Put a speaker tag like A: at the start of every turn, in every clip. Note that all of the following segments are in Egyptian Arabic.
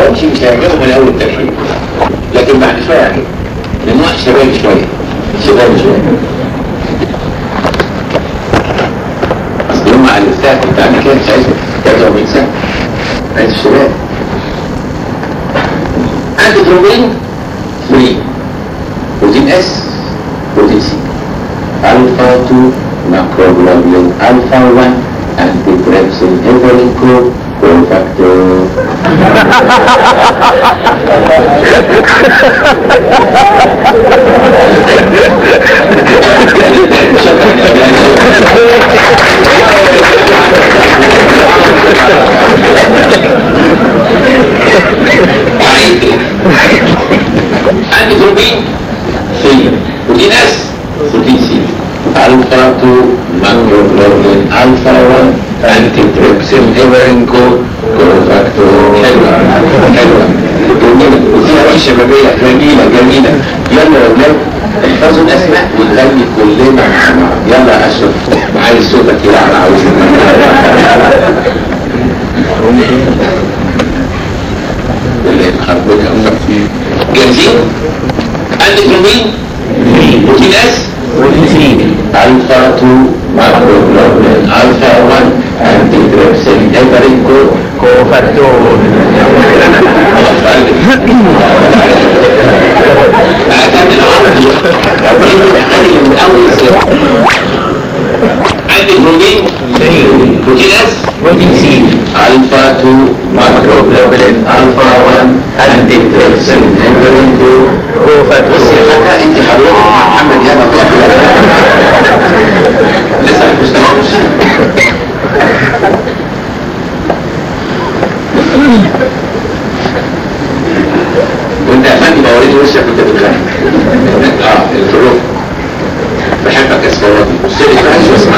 A: دلوقتي مش هيعجبه من اول الترحيب لكن بعد شويه هيعجبه لانه واحد شبابي شويه شبابي شويه اصل يوم ما الفتاة كنت عامل كده مش عايز 43 سنه عايز الشباب انتي ترومبين 3 بروتين اس بروتين سي الفا 2 ماكروجلوبولين الفا 1 انتي تريبسين هيبرينكو كوفاكتور عندي بروتين سي بروتين اس بروتين سي الفا 2 ماكروجلوبولين الفا 1 انتي تريبسين هيبرينكو كوفاكتور حلوه حلوه جميله وفيها روح شبابيه جميله جميله يلا يا ولاد احفظوا الاسماء ونغني كلنا مع بعض يلا يا اشرف عايز صوتك يلعب اللي مخربطها جاهزين؟ عندك مين؟ بروتين اس الفا 2 ماكروجلوبولين الفا 1 انتي تريبسين هيبرينكو كوفاكتور اعتمد العربي اغني من اول سنه عندك بروتين بروتين اس بروتين سي الفا 2 ماكروجلوبولين الفا 1 انتي تريبسين هيبرينكو كوفاكتور بص يا فتى انت حضرتك مع محمد يانا لسه مش تمامش وانت يا فندم بوريني وشك وانت بتغني اه الفروق بحبك يا سفراتي بص لي كويس واسمع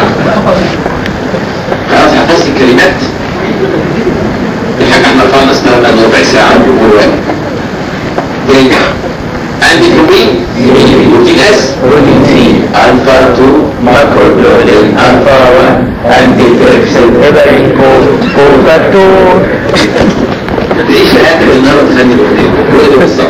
A: خلاص حفظت الكلمات دي حاجه احنا رفعنا استنى ربع ساعه والجمهور واقف تاني عندي بروتين بروتين اس بروتين سي الفا 2 ماكروجلوبولين الفا 1 انتي تريبسين هيبرينكو كوفاكتور تعيش حياتك النهارده تغني الاغنيه هو ده بالظبط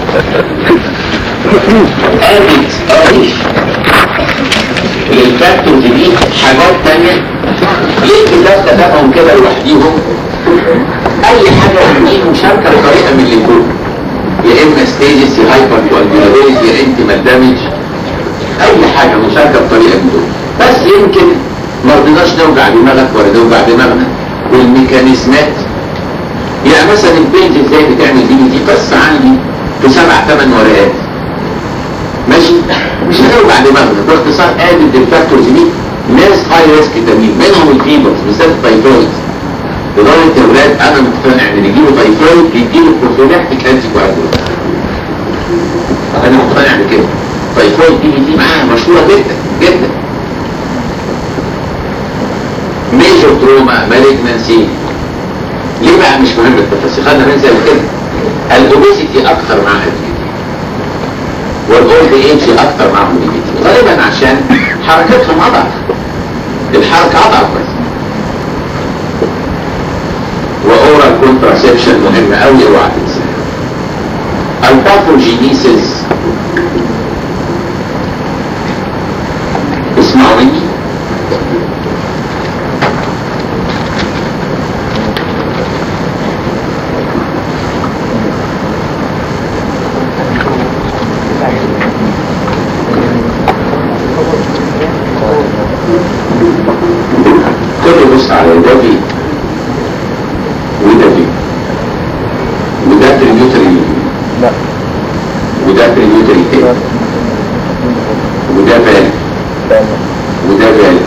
A: قامت قريش للفاكتورز دي حاجات تانية ليه الكتاب كتبهم كده لوحديهم اي حاجه دي مشاركه بطريقه من اللي فوق يا اما ستيجز يا هايبر كوالبيلابيلتي يا انتيمال دامج اي حاجه مشاركه بطريقه من دول بس يمكن ما رضيناش نوجع دماغك ولا نوجع دماغنا والميكانيزمات يعني مثلا البنت ازاي بتعمل دي دي قصه عندي في سبع ثمان ورقات ماشي مش هنوجع دماغنا باختصار ادي الفاكتورز دي ناس هاي ريسك تمرين منهم الفيبرز بالذات التايفويد لدرجه يا ولاد انا مقتنع ان اللي يجيله تايفويد بيجيله بروفيلاكتيك انتي كواجولانت انا مقتنع بكده تايفويد دي دي معاها مشهوره جدا جدا ميجور تروما مالجنسي ليه بقى مش مهم التفاصيل خلينا ننزل كده الاوبيسيتي اكتر مع الديبيتي والاولد ايج اكتر معهم الديبيتي غالبا عشان حركتهم اضعف الحركه اضعف بس واورال كونتراسبشن مهم قوي اوعى تنساها الباثوجينيسيس اسمعوا مني كل بص على ده في وده في وده بريميوتري
B: لا
A: وده بريميوتري تاني وده فالي وده فالي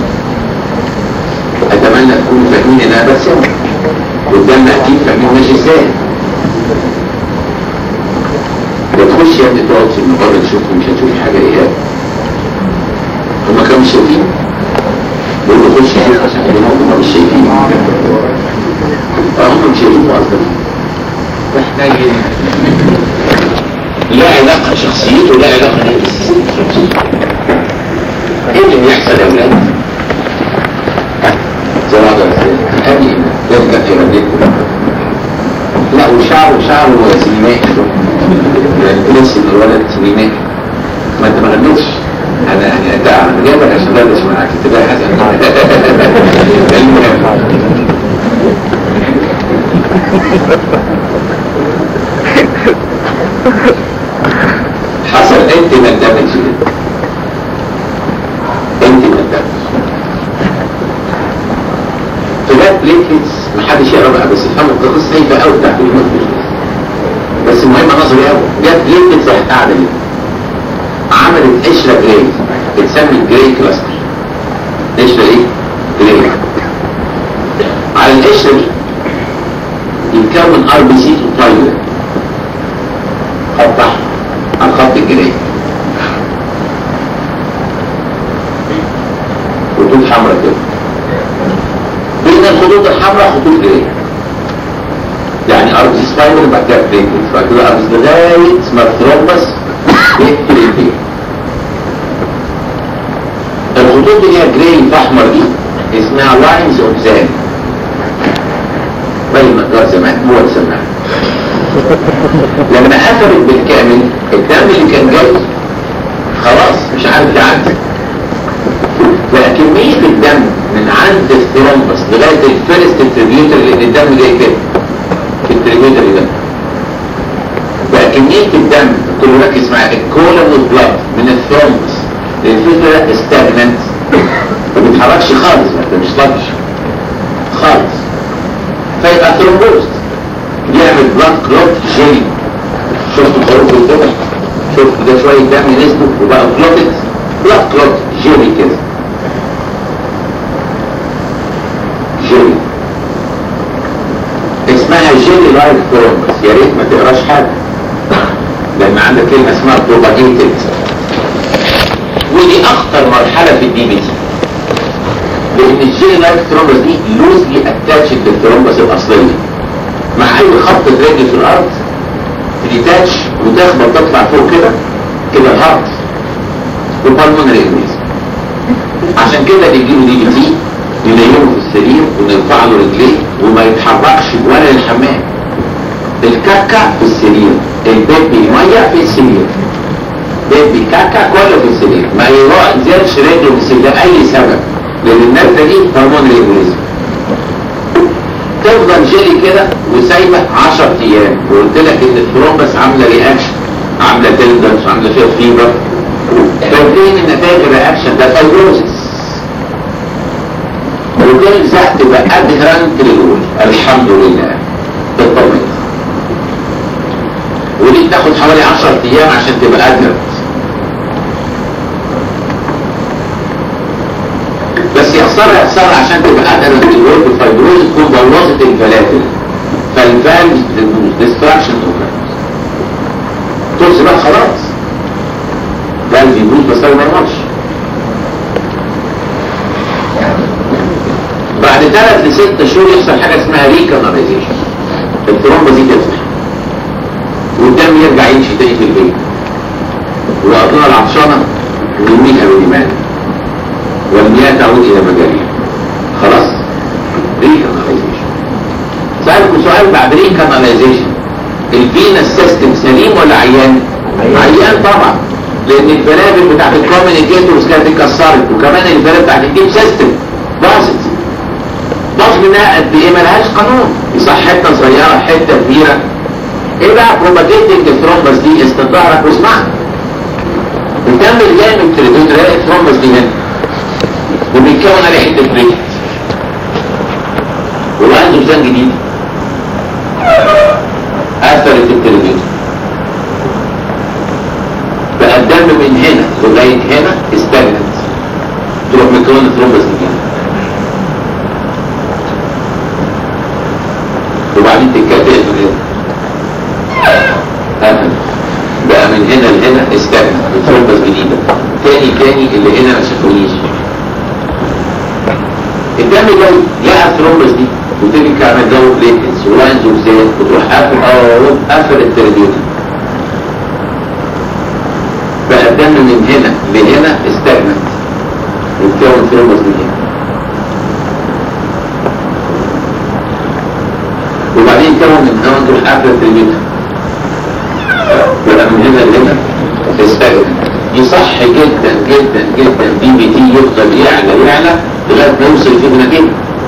A: اتمنى تكونوا فاهمين ان انا برسم قدامنا اكيد فاهمين ماشي ازاي ده تخش يا ابني تقعد في المقابر تشوفهم مش هتشوف حاجه ايه هما كانوا مش شايفين بيقولوا خش شوف عشان كده هم مش شايفين اه هم مش شايفين اصلا محتاج لا علاقة شخصيته لا علاقة ايه اللي بيحصل يا ولاد؟ زي ما قلت ابي يبدا يرددكم لا وشعره شعره سينمائي يعني تحس ان الولد سينمائي ما انت ما غنيتش انا يعني انت انا جايبك عشان ادردش معاك انت بقى حسن المهم حصل انت من دامج انت من دامج فجات بليتلتس محدش يقرا بقى بس افهموا القصه هيبه قوي بتاعت المنتج بس المهم نظري قوي جت بليتلتس راحت قاعده ليه عملت قشره جراي بتسمي جراي كلاستر قشره ايه؟ جراي على القشره دي يتكون ار بي سي وفايبر خط احمر على الخط الجراي خطوط حمراء كده بين الخطوط الحمراء خطوط جراي يعني ار بي سي فايبر بعد كده بليتلتس بعد كده ار بي سي لغايه اسمها ثرومبس يقتل البيت الخطوط اللي هي جراي في احمر دي اسمها لاينز اوف زان باين مقدار زمان هو سماها لما قفلت بالكامل الدم اللي كان جاي خلاص مش عارف يعدي بقى كمية الدم من عند الثرومبس لغاية الفيرست تريبيوتر لان الدم جاي كده في التريبيوتر ده بقى كمية الدم كل ركز معايا الكولم والبلاد من الثرومبس للفكرة استاجننت ما بيتحركش خالص ما مش طبش خالص فيبقى ثرومبوست يعمل بلاد كلوت جيلي شفت الخروج كده شفت ده شوية دم نزلوا وبقى كلوتد بلاد كلوت جيلي كده جيلي اسمها جيلي لايك ثرومبس يا ريت ما تقراش حاجة لان عندك كلمة اسمها بروباجيتد ودي اخطر مرحلة في الدي بي تي لان الجيلي لايك ثرومبس دي لوزلي اتاتشد للثرومبس الاصلية مع اي خط رجل في الارض تديتاتش وتخبط تطلع فوق كده كده الهارت والبالمونري انجليز عشان كده بيجيله دي بي تي ينيمه في السرير ونرفع له رجليه وما يتحركش ولا الحمام الكاكا في السرير البيبي ميه في السرير بيبي كاكا كله في السرير ما ينزلش رجله في السرير لأي سبب لان النبته دي هرمون ريجوليزم تفضل جيلي كده وسايبه 10 ايام وقلت لك ان الثرومبس عامله رياكشن عامله تندنس عامله فيها فيبر فاكرين ان نتائج الرياكشن ده فايبروزس وتلزق تبقى ادهرنت للول الحمد لله تطمن ودي تاخد حوالي 10 ايام عشان تبقى ادهرنت بس يخسرها يخسرها عشان تبقى ادهرنت للول بالفايبروز تكون بوظت الفلاتل فالفالز بتبوظ ديستراكشن اوف ترسي بقى خلاص فالز يبوظ بس ما يمرش بعد ثلاث لست شهور يحصل حاجه اسمها ريكاناليزيشن الترومبه دي تفتح والدم يرجع يمشي تاني في البيت واضنها العطشانه نرميها بالإيمان والمياه تعود الى مجاريها خلاص ريكاناليزيشن سألكم سؤال بعد ريكاناليزيشن الفينا سيستم سليم ولا عيان؟ عيان طبعا لان الفلابل بتاعت الكوميونيكيتورز كانت اتكسرت وكمان الفلابل بتاعت الديب سيستم باظت ضغط منها قد ايه ملهاش قانون يصح حته صغيره حته كبيره ايه بقى بروباجيتنج الثرومبس دي استظهرك واسمعها بتعمل جامد تريدوت تلاقي الثرومبس دي هنا وبيتكون عليه حته بريك وعنده ميزان جديد اثرت التريدوت بقى الدم من هنا لغايه هنا استجنت تروح مكون ثرومبس جديد وبعدين تتكتل من هنا بقى من هنا لهنا استنى بتربص جديدة تاني تاني اللي هنا ما شافونيش الدم جاي لقى الثرومبس دي وتيجي كمان جو بليتنس ولاينز اوف زيت وتروح قافل اه قافل التريديوت بقى الدم من هنا لهنا استجنت وتكون ثرومبس جديدة وبعدين كون من هنا تروح قافله التلميذ يبقى من هنا لهنا تستجد يصح جدا جدا جدا دي بي تي يفضل يعلى يعلى لغايه ما يوصل فيه نتيجه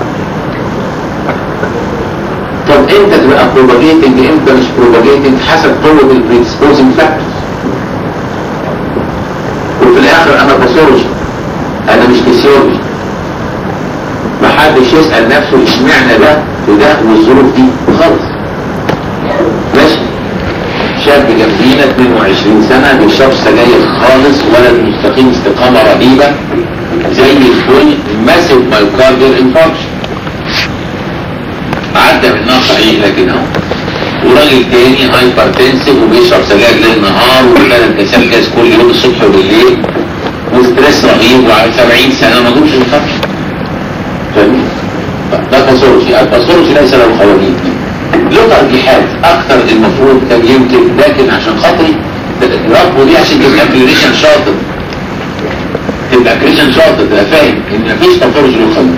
A: طب امتى تبقى بروباجيتنج امتى مش بروباجيتنج حسب قوه البريدسبوزنج فاكتورز وفي الاخر انا باثولوجي انا مش فيسيولوجي محدش يسال نفسه اشمعنى ده وده والظروف دي خالص ماشي شاب جنبينا 22 سنة بيشرب سجاير خالص ولد مستقيم استقامة رهيبة زي الفل ماسك مايوكارديال انفاركشن عدى منها صحيح لكن اهو وراجل تاني هايبر تنسف وبيشرب سجاير ليل نهار وثلاث انكسار جاز كل يوم الصبح وبالليل وستريس رهيب وعلى 70 سنة ما جوش انفاركشن فاهمين؟ ده باثولوجي الباثولوجي ليس له قوانين له ترجيحات اكتر المفروض كان يمكن لكن عشان خاطري ربه دي عشان تبقى كلينيشن شاطر تبقى كلينيشن شاطر تبقى فاهم ان مفيش باثولوجي له قانون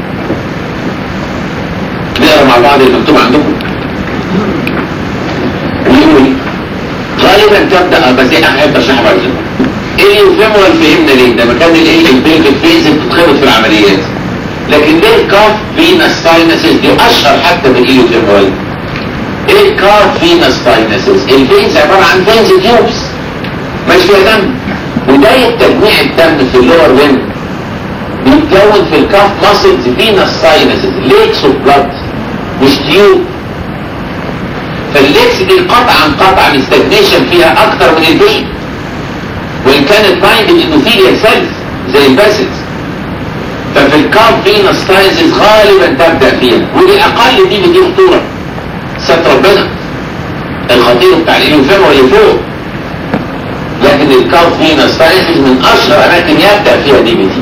A: نقرا مع بعض المكتوب عندكم ويقول غالبا تبدا بس ايه احب اشرحها بعد كده ايه اللي يفهمه فهمنا ليه ده مكان الايه البيلك فيز بتتخبط في العمليات لكن ليه الكاف فينس ساينسز دي اشهر حتى من الايوفيموال ايه الكاف فينس ساينسز الفينز عباره عن فينز تيوبس مش فيها دم بدايه تجميع الدم في اللور وين بيتكون في الكاف ماسلز فينس ساينسز ليكس اوف بلاد مش تيوب فالليكس دي قطعا قطعا استجنيشن فيها اكتر من البين وان كانت بايند اندوثيليال سيلز زي الباسلز ففي الكاب فينس ساينسز غالبا تبدا فيها ودي اقل دي بدي خطوره ستر ربنا الخطير بتاع الانفيرم اللي فوق لكن الكاب فينس ساينسز من اشهر اماكن يبدا فيها دي بي تي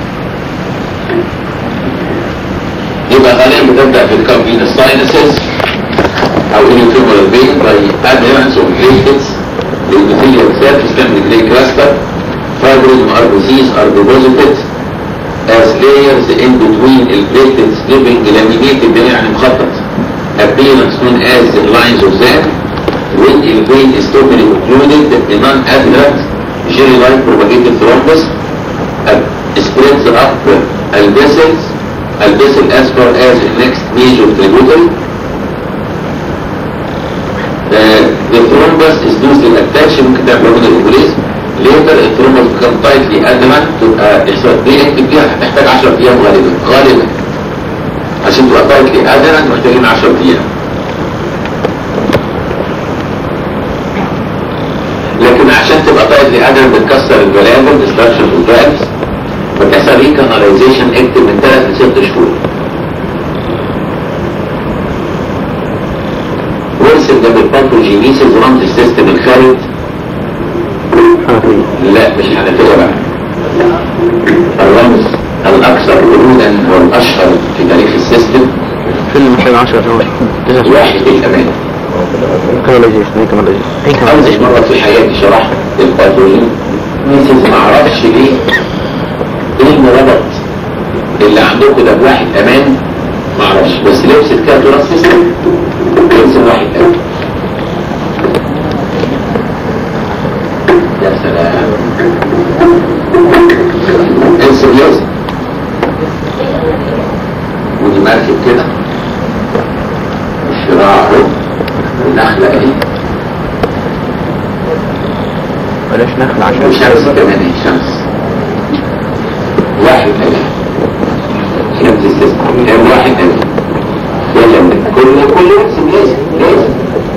A: يبقى غالبا بتبدا في الكاب فينس ساينسز او انفيرم بين باي ادهرنس اوف ليكتس للبثيليال سيرفيس كان جلاي كلاستر فايبرز ار بي سيز ار ديبوزيتد as layers in between البليتد slipping laminated ده يعني مخطط appearance known as lines of sand when the vein is totally occluded the non-adherent jelly-like propagated thrombus uh, spreads up uh, vessels vessel as far as the next major tributary uh, the thrombus is loosely attached ممكن تعمل رمض الأوبوليزم ليتر الترومبس بكام تايتلي ادمن تبقى احساس دي اكتب فيها هتحتاج 10 ايام غالبا غالبا عشان تبقى تايتلي ادمن محتاجين 10 ايام لكن عشان تبقى تايتلي ادمن بتكسر الفالافل ديستراكشن اوف فالفز بتحصل ريكاناليزيشن اكتب من 3 ل 6 شهور وارسم ده بالباثوجينيسيس رمز السيستم الخارج لا مش حنفية بقى الرمز الأكثر ورودا والأشهر في تاريخ السيستم
B: فيلم محتاج 10 سنوات
A: واحد الأمان
B: كمان ليجيش كمان ليجيش
A: أوزش مرة في حياتي شرحت الباثولوجي نسيت ما أعرفش ليه إيه المربط اللي عندكم ده بواحد أمان ما أعرفش بس لبست كده تراث سيستم لبس واحد أمان يا سلام انسوليوز ودي مركب كده الشراع اهو والنخلة اهي
B: بلاش نخل عشان
A: وشمس كمان اهي شمس واحد اهي شمس السيستم كام واحد اهي يلا من كل كل يرسم لازم لازم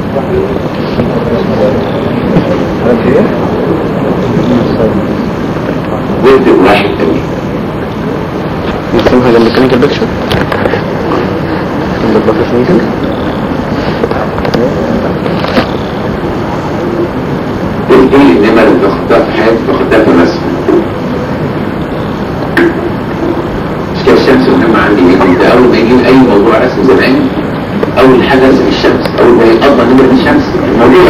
A: واكتب واحد اهي
B: نرسمها جنب ميكانيكال بيكشر جنب الباكس ميكان
A: تقول النمر اللي باخدها في حياتي باخدها في الرسم مش كده الشمس مهمة عندي ايه ده اول ما يجي اي موضوع رسم زمان اول حاجة ارسم الشمس اول ما يقضى نمر الشمس الموضوع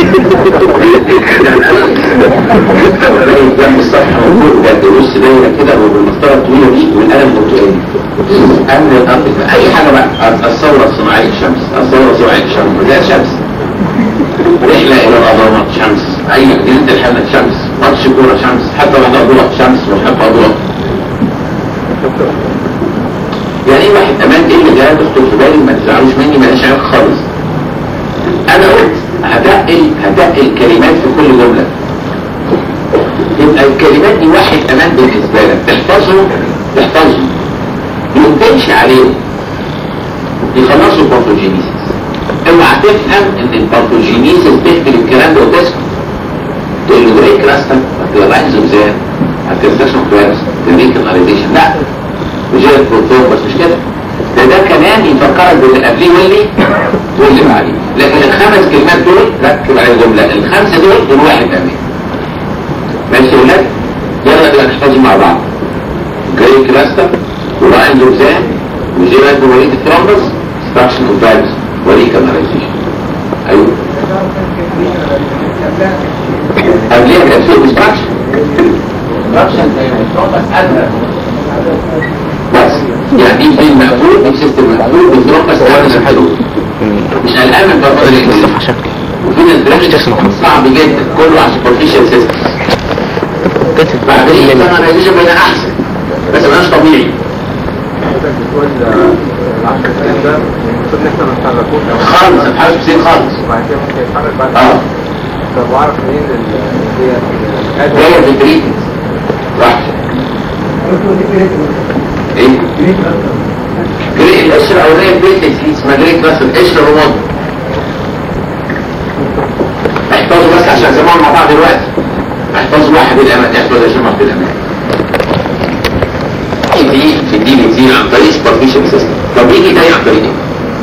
A: تلاقي جنب السطح موجود ده بص دايرة كده وبالمسطرة الطويلة دي والقلم برتقالي قبل الارض اي حاجة بقى الثورة الصناعية الشمس راسي وعين شمس لا شمس رحلة إلى الأضواء شمس أي جنة الحمد شمس ماتش كورة شمس حتى بعد أضواء شمس وحب أضواء يعني ايه واحد أمان إيه اللي جاي تخطر في بالي ما تزعلوش مني ما لهاش علاقة خالص أنا قلت هتقل هتقل كلمات في كل جملة يبقى الكلمات دي واحد أمان بالنسبة لك تحفظه تحفظه ما تمشي عليهم يخلصوا الباثوجينيسيس اوعى تفهم ان الباثوجينيسيس تكتب الكلام ده وتسكت تقول له بريك راستك هتلاقي زوزان هتكستشن كويس تريك اناليزيشن لا وجاء البروتون بس مش كده ده ده كلام يفكرك باللي قبليه واللي واللي بعديه لكن الخمس كلمات دول ركب على الجمله الخمسه دول دول واحد امين ماشي يا ولاد يلا بقى نحفظهم مع بعض جري كلاستر وراين زوزان وجيراد وليد الترامبس ستراكشن اوف فالفز وليه كاناليزيشن ايوه قبليها كان في ستراكشن ستراكشن زي ما الترامبس ادرى بس يعني دي في مقفول دي سيستم مقفول والترامبس ادرى حلو مش قلقان من بابا
B: الصفحة شكل
A: وفي ناس دراسة صعب جدا كله على سوبرفيشال سيستم بعدين الكاناليزيشن بقى احسن بس مبقاش طبيعي خالص ما تحاولش تصير خالص اه
C: طب واعرف منين اللي هي
A: جايه في التريتمنت وحش ايه جري القشر الاولانيه بيتلت دي اسمها جري كلاس القشر الرماد احفظوا بس عشان زمان مع بعض دلوقتي احفظوا واحد بالامان احفظوا عشان واحد بالامان دي في الدي بي تي عن طريق سوبرفيشال سيستم طب يجي تاني عن طريق ايه؟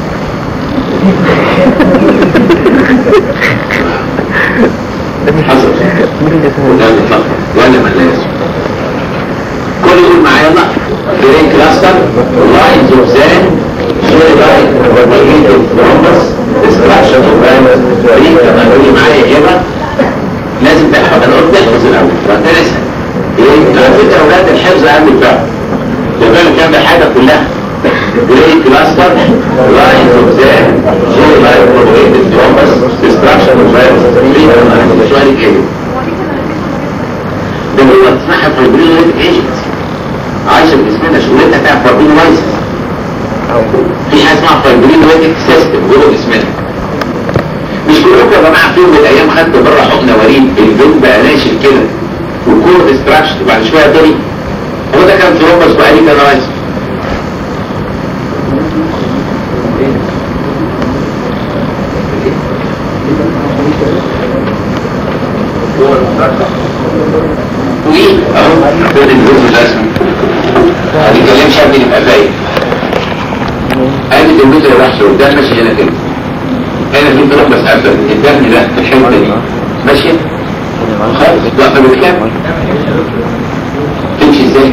A: حصل ولا مطلق ولا ملاس كل يقول معايا يلا برين كلاستر لاين زوزان جوي لاين وبريد ثرومبس ديستراكشن اوف برين كمان قولي معايا هنا لازم تحفظ انا قلت تحفظ الاول فتنسى ايه على فكره اولاد الحفظ اهم الفهم تمام كام حاجه كلها برين كلاستر لاين زوزان جوي لاين وبريد ثرومبس ديستراكشن اوف برين كمان شويه كده ده هو اسمها فايبرينويد ايجنت عايشه في جسمنا شغلتها تعمل فايبرينويد في حاجه اسمها فايبرينويد سيستم جوه جسمنا مش كلكم يا جماعه في يوم من الايام خدتوا بره حقنه وريد البيت بقى ناشف كده والكور ديستراكشن بعد شويه تاني هو ده كان ثرومبس بقى ليه كان رايز وايه اهو فين الجزء الرسمي ما تتكلمش قبل يبقى باين ادي الجزء اللي راح قدام ماشي هنا كده هنا في ضرب بس قبل الدم ده في الحته دي ماشي خالص واقفه بالكام تمشي ازاي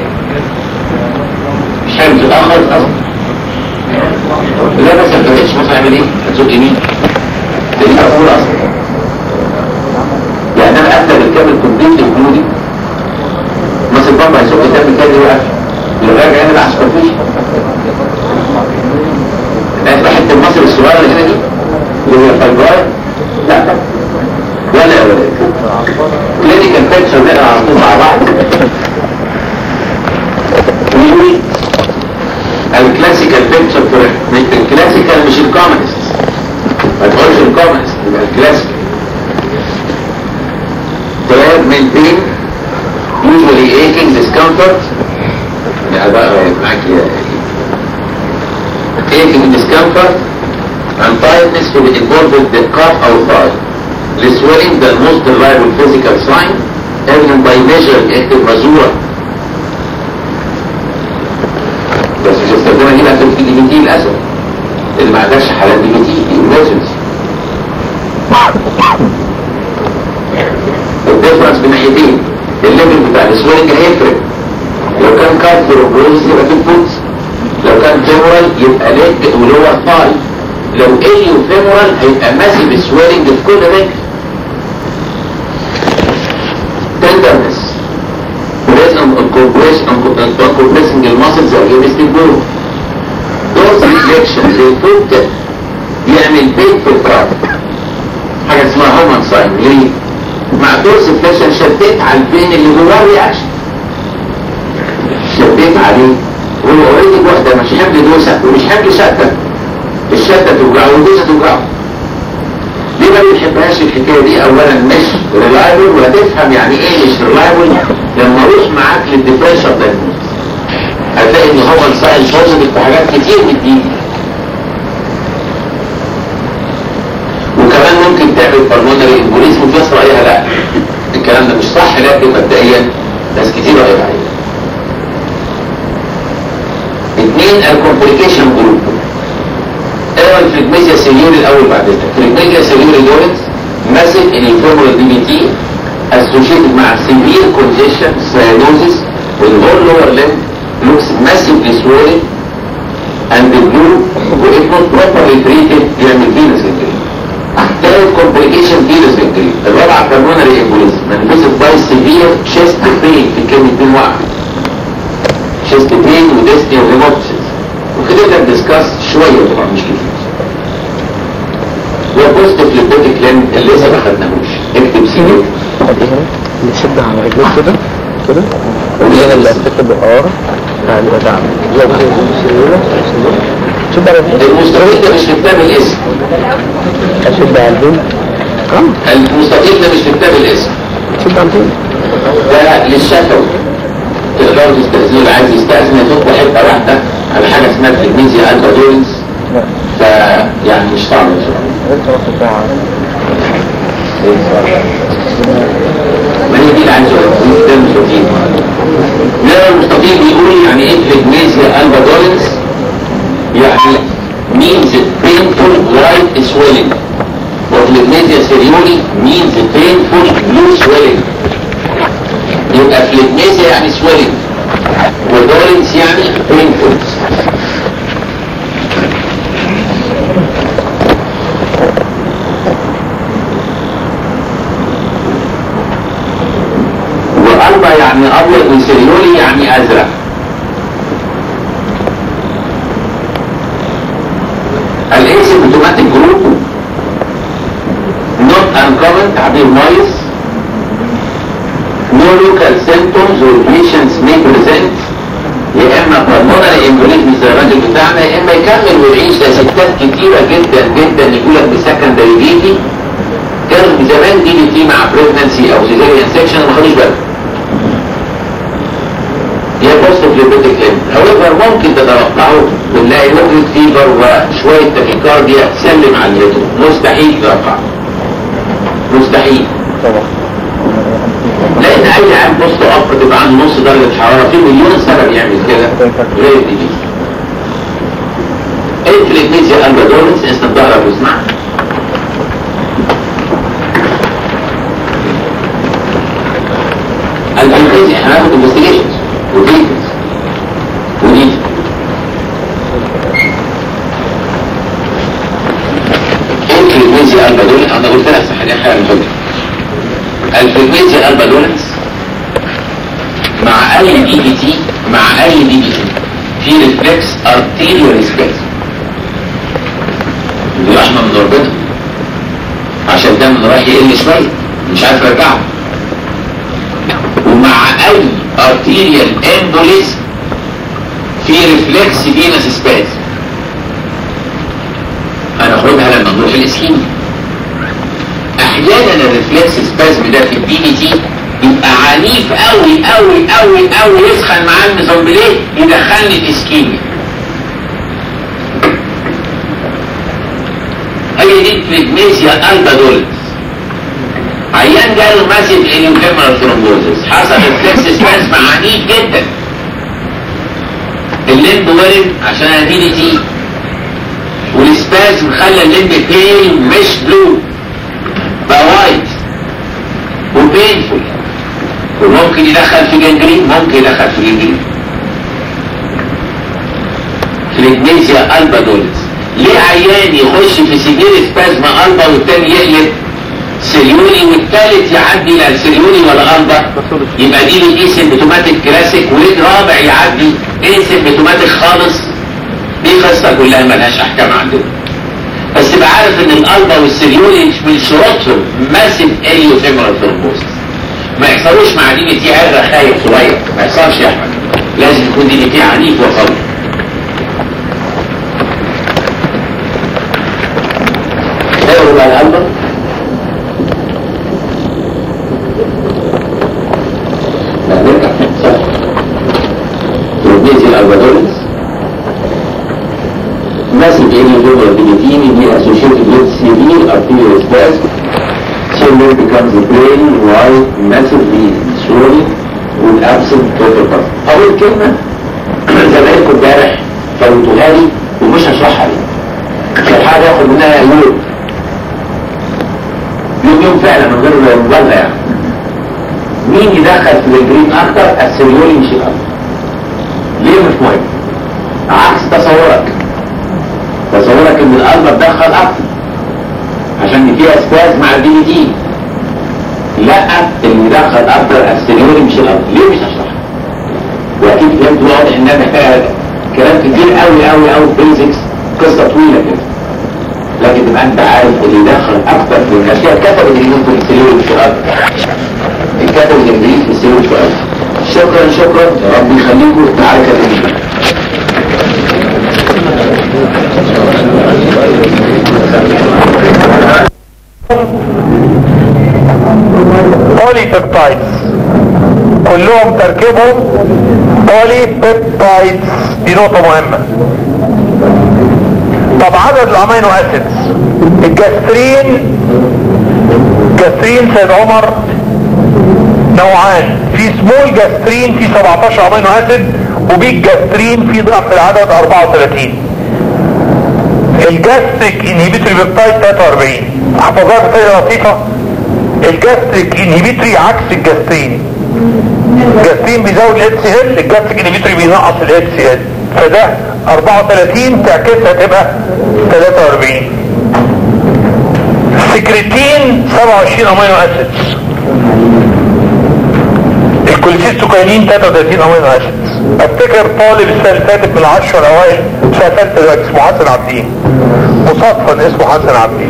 A: مش حاجه بتبقى خالص اصلا لا بس ما بتبقاش مثلا اعمل ايه هتزق يمين ده دي مقفوله اصلا يعني انا ابدا بالكامل كومبليت الجنودي مثلا بابا هيسوق الدم كده يوقف يراجع هنا على السوبرفيشن انت حته المصر الصغيره اللي هنا دي اللي هي الفايبرايد لا طبعا ولا ولا كلينيكال بيكتشر نقرا على طول مع بعض ويقول الكلاسيكال بيكتشر الكلاسيكال مش الكومنست ما تقولش الكومنست يبقى الكلاسيكال third maintain usually aching discomfort يعني بقى معاك يا aching discomfort and tiredness to be involved with the cough or thigh the swelling the most reliable physical sign evident by measuring active mazura بس مش هستخدمها هنا عشان في دي بي تي للاسف اللي ما عندهاش حالات دي بي تي emergency الديفرنس بين ناحيتين الليفل بتاع السوينج هيفرق لو كان كارثيروبروزيس يبقى في الفوت لو كان فيمورال يبقى ليج ولور ثاي لو اليو فيمورال هيبقى ماسيف سوينج في كل رجل تندرنس بريس ان كومبريسنج الماسلز against the bone دوز ريفليكشن للفوت يعمل يعمل بين في الفراغ حاجه اسمها هومن ساين ليه؟ مع دورس فلاشر شديت على البين اللي جواه رياكشن شديت عليه هو اوريدي واحده مش حمل دوسه ومش حمل شده الشده توجعه والدوسه توجعه ليه ما بنحبهاش الحكايه دي اولا مش ريلايبل وهتفهم يعني ايه مش ريلايبل لما اروح معاك للديفرنشال دايجنوستس هتلاقي ان هو الساين بوزيتيف في حاجات كتير من دي وكمان ممكن تعمل بالمونري امبوليزم وفي ناس رايها لا الكلام ده مش صح لكن مبدئيا ناس كتير رايها عليه اثنين الكومبليكيشن جروب ايه الفليجميزيا سيليوري الاول بعد كده الفليجميزيا سيليوري دولت ماسك ان الفورمولا دي بي تي associated مع severe congestion cyanosis والهول lower limb looks massively swollen and the blue وif not properly treated يعمل venous injury ثالث complication venous injury الرابعة pulmonary embolism manifested by severe chest pain في كلمتين واحد chest pain وديسني وهيموبسيس وكده كان ديسكاس شوية طبعا مش كتير وبوزيتيف ليبوتيك لين اللي لسه ما خدناهوش اكتب سي
B: نشد على رجليك كده كده وهنا اللي هتكتب ار يعني بدعم لو كده سيولة شد على رجليك
A: المستطيل ده مش في كتاب الاسم
B: اشد على البين اه
A: المستطيل ده مش في كتاب الاسم
B: شد على البين
A: ده للشفوي تقدروا تستأذنوا اللي عايز يستأذن يحط حتة واحدة على حاجة اسمها الفيجنيزيا الفا دورنس فيعني مش صعب ان شاء الله ما هي دي اللي عايز اقولها ده المستطيل لا المستطيل بيقول يعني ايه فيجنيزيا الفا دورنس يعني means painful white swelling وفليجنيزيا سيريولي means painful blue swelling يبقى فليجنيزيا يعني swelling ودورنس يعني painful وألبا يعني أبيض وسيريولي يعني أزرق الاسيمتوماتيك جروب not uncommon تعبير مايس no local symptoms or patients may present يا اما pulmonary embolism زي الراجل بتاعنا يا اما يكمل ويعيش ده ستات كتيره جدا جدا يقول لك بسكندري دي تي كانوا زمان دي بي تي مع بريجنسي او سيزيريان سيكشن ما خدوش بالهم هي بوست ليبيتك لين هاويفر ممكن تتوقعه بنلاقي وجهة فيبر وشوية تاكيكارديا تسلم على اليدو مستحيل تتوقع مستحيل
B: طبعا
A: لان اي عام بوست اب تبقى عنده نص درجة حرارة في مليون سبب يعمل كده غير دي الفليكنيزيا البادورنس اسم الظهر بيسمع الفليكنيزيا احنا هناخد انفستيجيشنز وديتلز وديتلز الفريكوينسي البادولنس انا قلت لها صح دي حاجه مهمه الفريكوينسي البادولنس مع اي دي بي تي مع اي دي بي تي في ريفلكس ارتيريال سبيس دي رحمه من ربنا عشان الدم رايح يقل شويه مش عارف ارجعه ومع اي ارتيريال امبوليزم في ريفلكس فينس سباز هناخدها لما نروح الاسكيميا احيانا الريفلكس سبازم ده في الدي بي تي يبقى عنيف قوي قوي قوي قوي يسخن معاه الميزومبليه يدخلني في اسكيميا هي دي فليجميسيا البادولس عيان جاله ماسيف انيوكيمرال ثرومبوزس حصل ريفلكس سبازم عنيف جدا الليمب ورم عشان الدي بي تي والسبازم خلى الليمب بيل مش بلو بقى وايت وبينفول وممكن يدخل في جنجرين ممكن يدخل في جنجرين فليجنيزيا البا دولز ليه عيان يخش في سيفير سبازم البا والتاني يقلب سيريوني والتالت يعدي لا سيريوني ولا البا يبقى دي الاي سيمبتوماتيك كلاسيك وليه رابع يعدي ايه سيمبتوماتيك خالص دي قصة كلها ملهاش احكام عندنا بس تبقى عارف ان القلبة والسريولي من شروطهم ماسف اليو فيمرال ثرومبوزس ما يحصلوش مع دي تي عرة خايف صغير ما يحصلش يا احمد لازم يكون دي تي عنيف وقوي اقروا بقى القلبة لا نرجع صح تروبيزي الالبادوليس massive irregular DVT may be associated with severe arterial spasm. Children becomes brain wide, massively swollen with absent total pulse. أول كلمة زمايلكم امبارح فوتوها لي ومش هشرحها لي. كان حاجة ياخد منها يوم. يوم يوم فعلا من غير مبالغة يعني. مين يدخل في الجرين أكتر؟ السريولي مش الأكتر. ليه مش مهم؟ عكس تصورك. تصورك ان القلب اتدخل اكتر عشان فيها سباز مع الدي دي لا اللي يدخل اكتر السريوري مش القلب ليه مش هشرح واكيد فهمت واضح انها محتاجه كلام كتير قوي قوي قوي بيزكس قصه طويله كده لكن تبقى انت عارف اللي يدخل اكتر في الاشياء كتب الانجليزي في السريوري مش القلب الكتب الانجليزي في السريوري مش القلب شكرا شكرا ربي يخليكم تعالى كلمني
D: بولي بيبتايدز كلهم تركيبهم بولي بيبتايدز دي نقطة مهمة طب عدد الامينو اسيدز الجاسترين جاسترين سيد عمر نوعان في سمول جاسترين في 17 امينو اسيد وبيج جاسترين في ضعف العدد 34 الجاستريك انهبيتوري بيبتايد 43 احفظها بطريقه لطيفه الجاستريك انهبيتوري عكس الجاسترين الجاسترين بيزود الاتش سي ال الجاستريك انهبيتوري بينقص الاتش سي ال فده 34 تعكسها تبقى 43 سكرتين 27 امينو اسيدز الكوليسيستوكاينين 33 امينو اسيدز افتكر طالب السنه اللي فاتت من العشر الاوائل سنه ثالثه دلوقتي اسمه حسن عبدين مصادفا اسمه حسن عبدين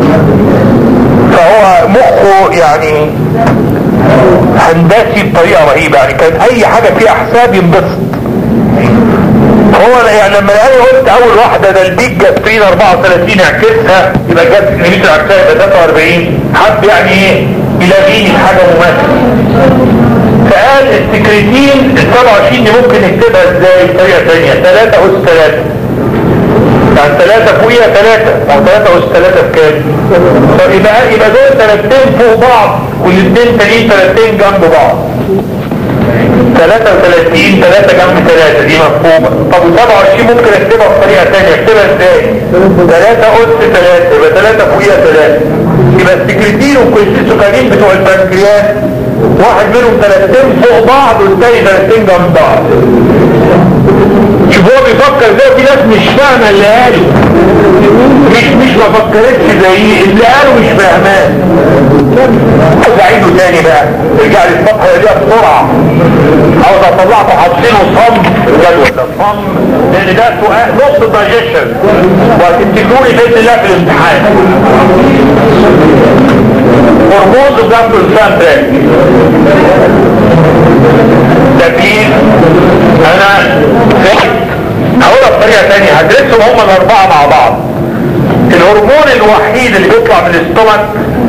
D: فهو مخه يعني هندسي بطريقه رهيبه يعني كان اي حاجه فيها حساب ينبسط هو يعني لما لقاني قلت اول واحده ده البيك جاسترين 34 اعكسها يبقى جاسترين ليميت عكسها يبقى 43 حب يعني ايه يلاقيني حاجه مماثله فقال السكرتين ال 27 دي ممكن نكتبها ازاي بطريقه ثانيه 3 اس 3 يعني 3 فوقيها 3 او 3 اس 3 بكام؟ طب يبقى يبقى دول ثلاثتين فوق بعض والاثنين تانيين ثلاثتين جنب بعض 33 3 جنب 3 دي مفهومة طب و27 ممكن اكتبها بطريقة ثانية اكتبها ازاي 3 اس 3 يبقى 3 فوقيها 3 يبقى السكرتين والكوليستيسوكانين بتوع البنكرياس واحد منهم ثلاثتين فوق بعض والتاني ثلاثتين جنب بعض شوف هو بيفكر زي في ناس مش فاهمة اللي قاله مش مش ما فكرتش زي اللي قاله مش فاهمان عاوز اعيده تاني بقى ارجع لي الصفحة دي بسرعة عاوز اطلعته حاطينه صم الجدول ده صم لان ده سؤال نص الدايجيشن وهتفتكروا لي باذن الله في الامتحان هرمون الضغط الانسان تراك تكليف انا فاهم هقولها بطريقه ثانيه هدرسهم هم الاربعه مع بعض الهرمون الوحيد اللي بيطلع من الاستومك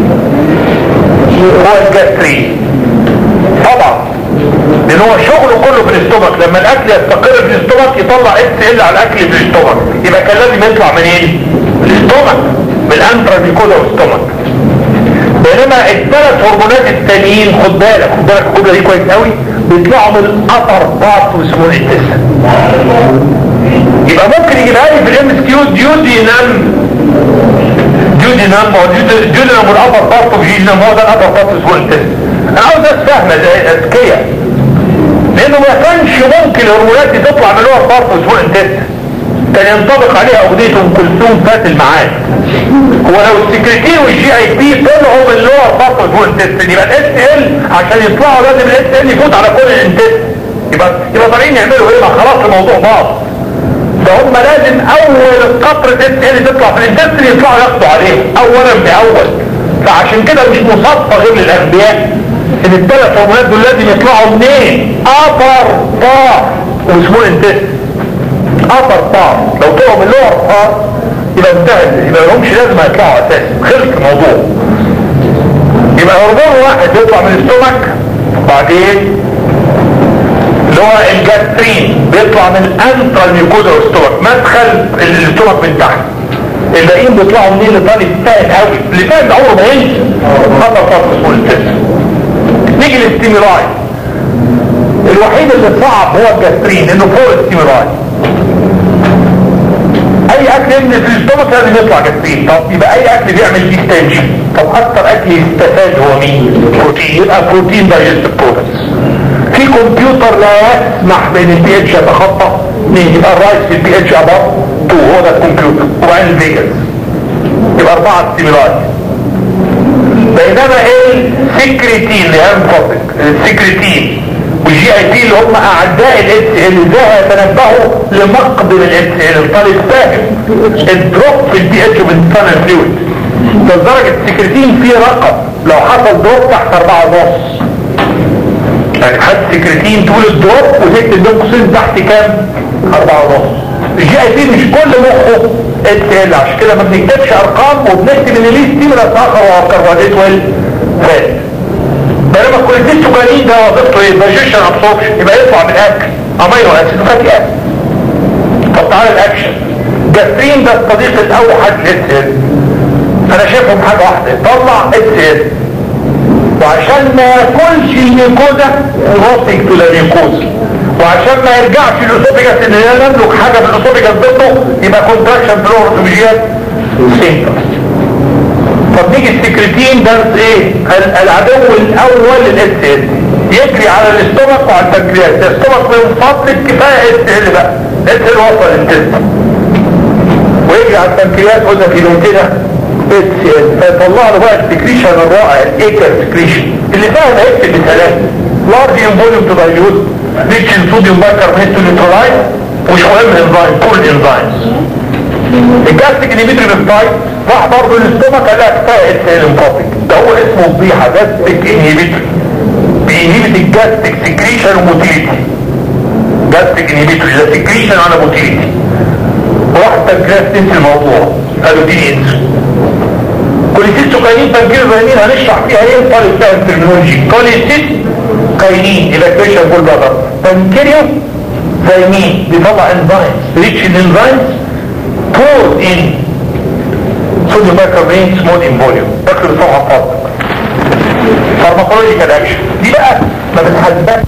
D: هو الجاسترين طبعا لان هو شغله كله في الاستومك لما الاكل يستقر في الاستومك يطلع اس ال على الاكل في الاستومك يبقى كان لازم يطلع منين؟ من الاستومك من الانترا والاستومك بينما الثلاث هرمونات التانيين خد بالك خد بالك الجمله دي كويس قوي بيطلعوا من القطر بعض واسمه الانتسا يبقى ممكن يجيبها لي في الام اس كيو ديودينام ديودينام هو ديودينام والابر بارت اوف جينام هو ده الابر بارت اسمه الانتسا انا عاوز ناس فاهمه زي اذكياء لانه ما كانش ممكن الهرمونات دي تطلع من اللور بارت اسمه الانتسا كان ينطبق عليها اغنيه ام كلثوم فات المعاد هو لو السكرتير والجي اي بي طلعوا من اللور بارت فوق الانتستين يبقى الاس ال عشان يطلعوا لازم الاس ال يفوت على كل الانتستين يبقى يبقى طالعين يعملوا ايه ما خلاص الموضوع باظ فهم لازم اول قطرة اس ال تطلع في الانتستين يطلعوا ياخدوا عليه اولا باول فعشان كده مش مصادفة غير للانبياء ان الثلاث هرمونات دول لازم يطلعوا منين ابر بار واسمه انتستين ابر بار لو طلعوا من لور بار يبقى انتهت يبقى لهمش لازم يطلعوا اساسا خلص الموضوع يبقى هرمون واحد يطلع من الاستومك بعدين اللي هو الجاسترين بيطلع من انترا ميكوزا والاستومك مدخل الاستومك من تحت الباقيين بيطلعوا منين لطالب فاهم قوي اللي فاهم ده عمره ما ينسى هذا فصل اسمه التسم نيجي للستيمولاي الوحيد اللي صعب هو الجاسترين لانه فوق الستيمولاي اي اكل ينزل في الاستومك لازم يطلع جاسترين طب يبقى اي اكل بيعمل ديستنشن طب اكتر اكل يستفاد هو مين بروتين يبقى بروتين دايجست برودكتس في كمبيوتر لا يسمح بان البي اتش يتخطى مين يبقى الرايس في البي اتش اباف 2 هو ده الكمبيوتر وبعدين الفيجاس يبقى اربعه ستيمولاي بينما ايه السكريتين اللي اهم فضلك السكريتين والجي اي بي اللي هم اعداء الاس ال ازاي يتنبهوا لمقدم الاس ال الطالب فاهم الدروب في البي اتش بالتانل فلويد ده درجة السكريتين فيه رقم لو حصل دروب تحت اربعة ونص يعني حد سكرتين تقول الدروب وتكتب بين قوسين تحت كام؟ أربعة ونص الجي اي بي مش كل مخه اتس ال عشان كده ما بنكتبش ارقام وبنكتب ان ليه ستيمولاس اخر وهو كربونات والفات بينما الكوليستين سكرين ده وظيفته ايه؟ دايجيشن ابسوربشن يبقى يطلع من الاكل امينو اسيد وفاتي اسيد طب تعالى الاكشن جاسترين ده الصديق الاوحد للاس ال انا شايفهم حاجه واحده طلع اس ال وعشان ما ياكلش الميكوزا يوصل الى الميكوزا وعشان ما يرجعش الاسوفيجاس ان يملك حاجه من الاسوفيجاس ضده يبقى كونتراكشن في الاورتوميجيات سيمبل طب نيجي السكرتين ده ايه ال- العدو الاول للاس ال يجري على الاستومك وعلى البنكرياس الاستومك من فضلك كفايه اس ال بقى اس ال وصل الانتست ويجري على البنكرياس قلنا في لونتنا اس ال فيطلع له بقى السكريشن الرائع الايكر سكريشن اللي فاهم هيكتب بثلاثه لارج فوليوم تو دايلوت ريتش ان صوديوم بايكربونات تو نيوترلايز مش مهم انزايم كل انزايمز الجاستيك انيبيتري بالتايب راح برضه الاستومك قال لك كفايه اس ال امبوبيك ده هو اسمه فضيحه جاستيك انيبيتري بينهبت الجاستيك سكريشن وموتيليتي جاستيك انيبيتري ده سكريشن على موتيليتي راح البنكرياس تنسي الموضوع قالوا دي انسو كوليسيس وكاينين بنكير زينين هنشرح فيها ايه طالب فاهم ترمينولوجي كوليسيس كاينين ايفاكويشن كل بلدر بنكيريو زينين بيطلع انزايمز ريتش الانزايمز بور ان صوديوم بايكربونات سمول ان فوليوم فاكر الصفحه فاضل فارماكولوجيكال اكشن دي بقى ما بتحددش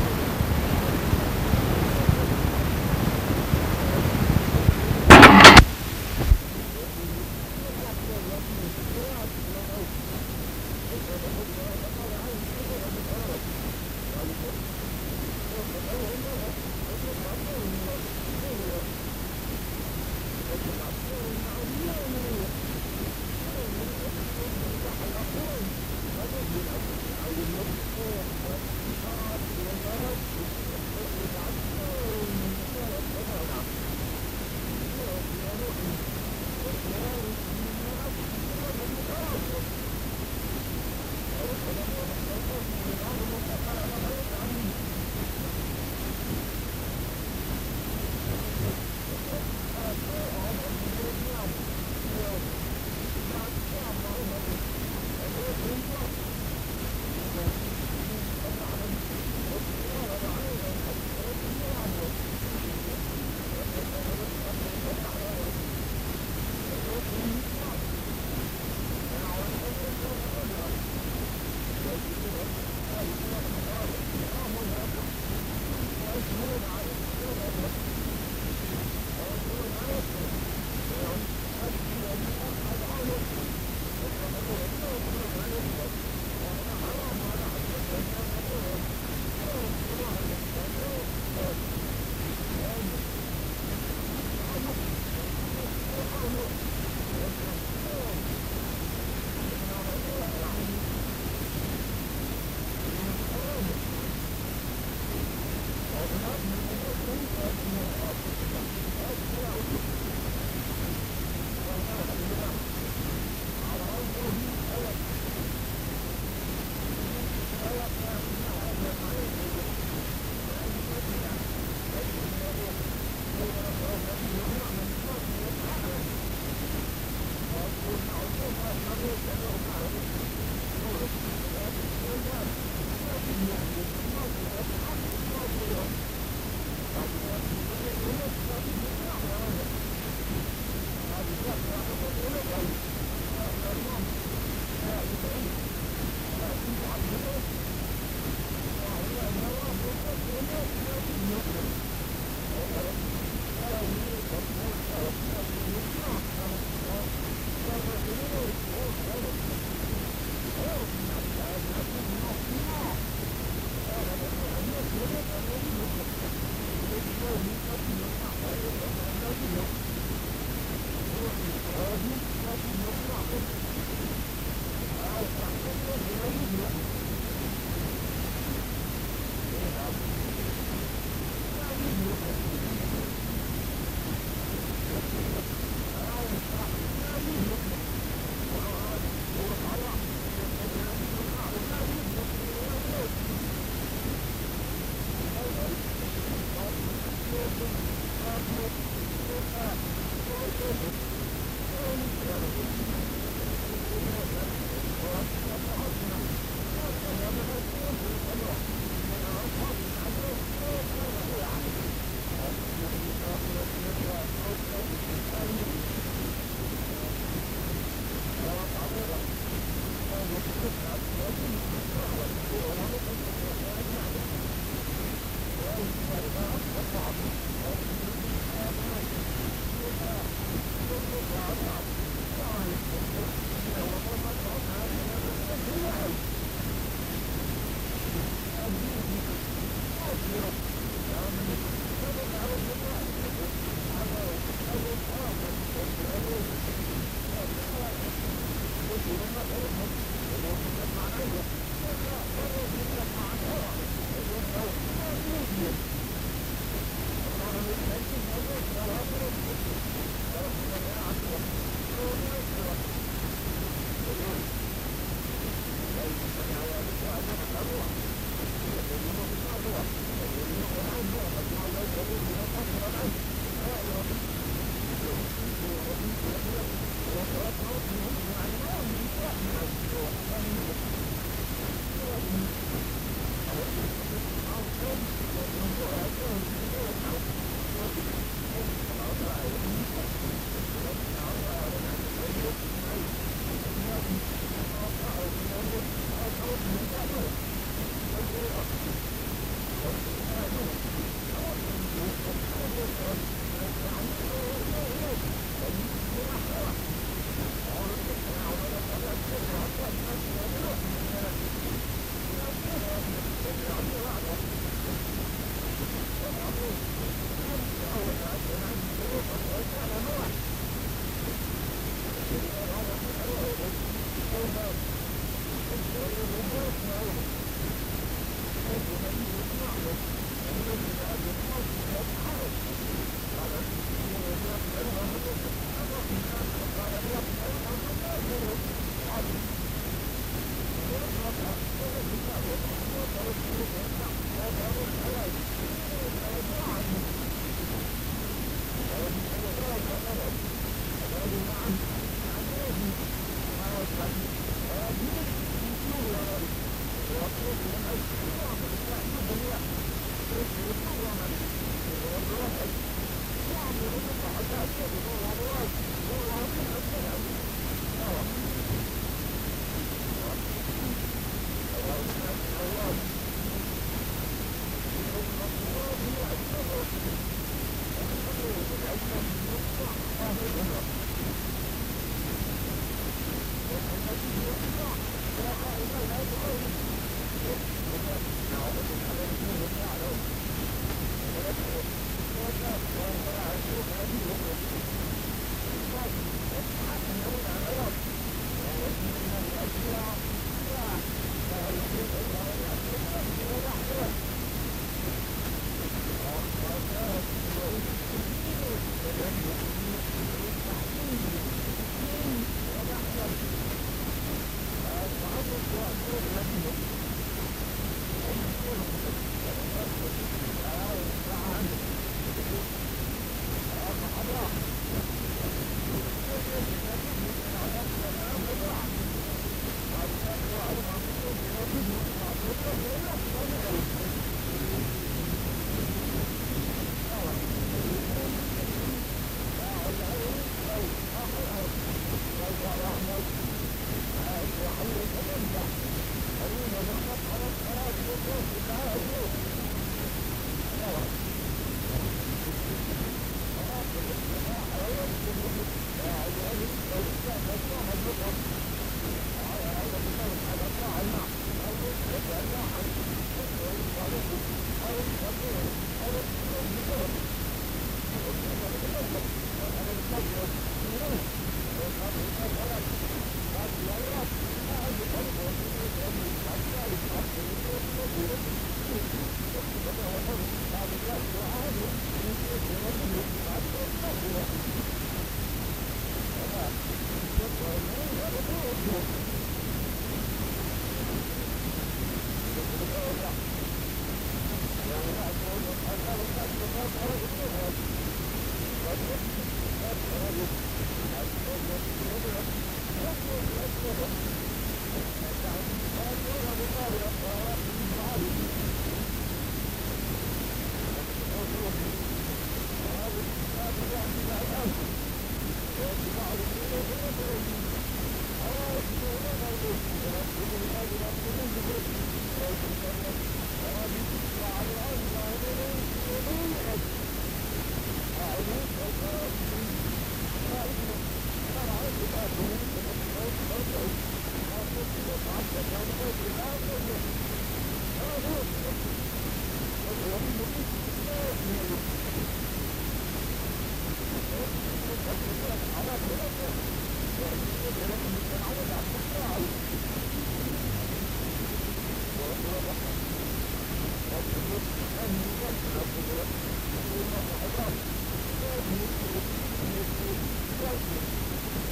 E: Thank you.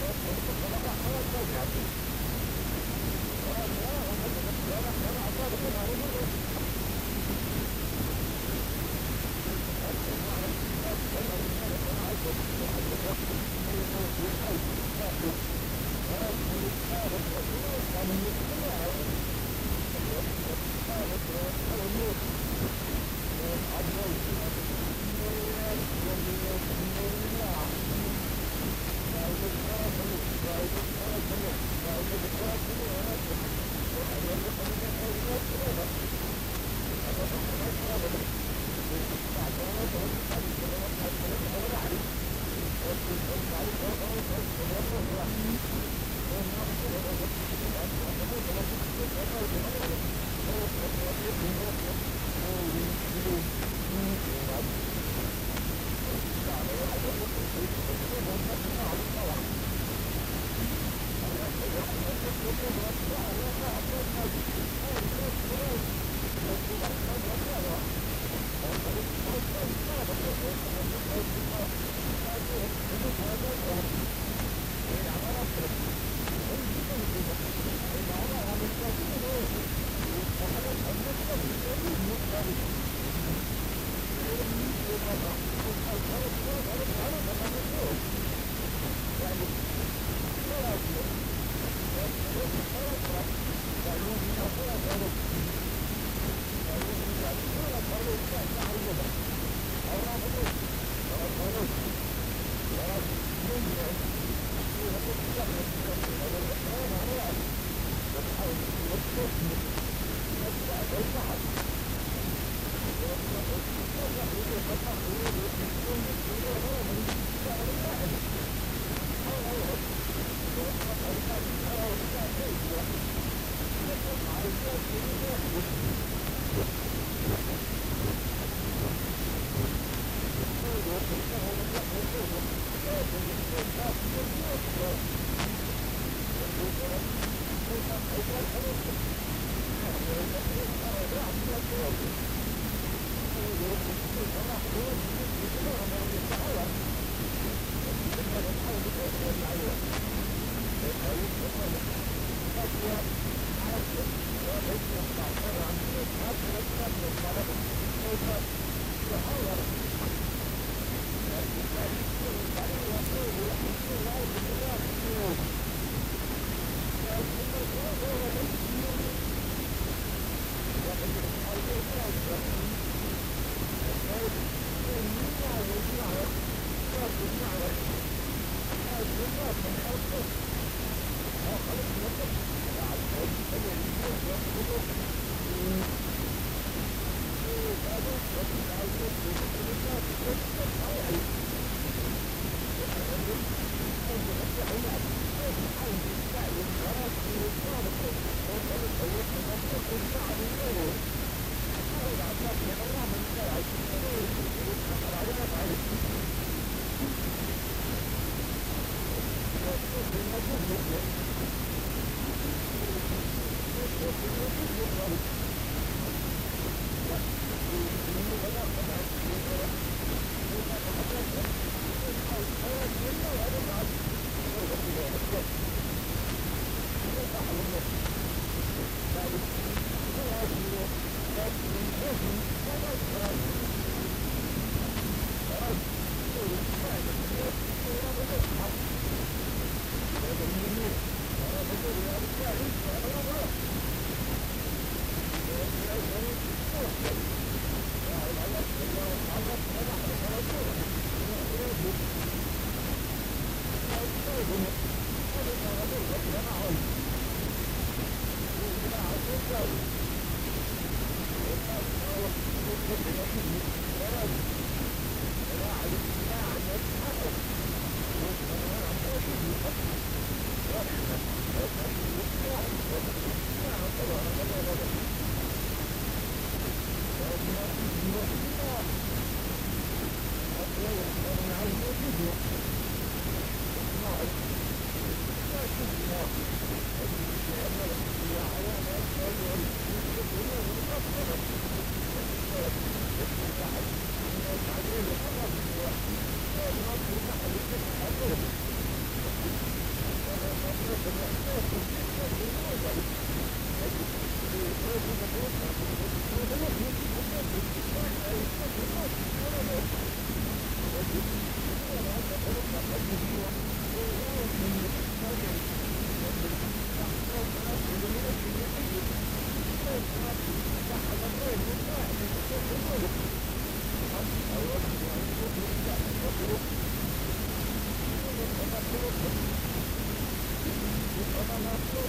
D: Thank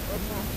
B: الأرض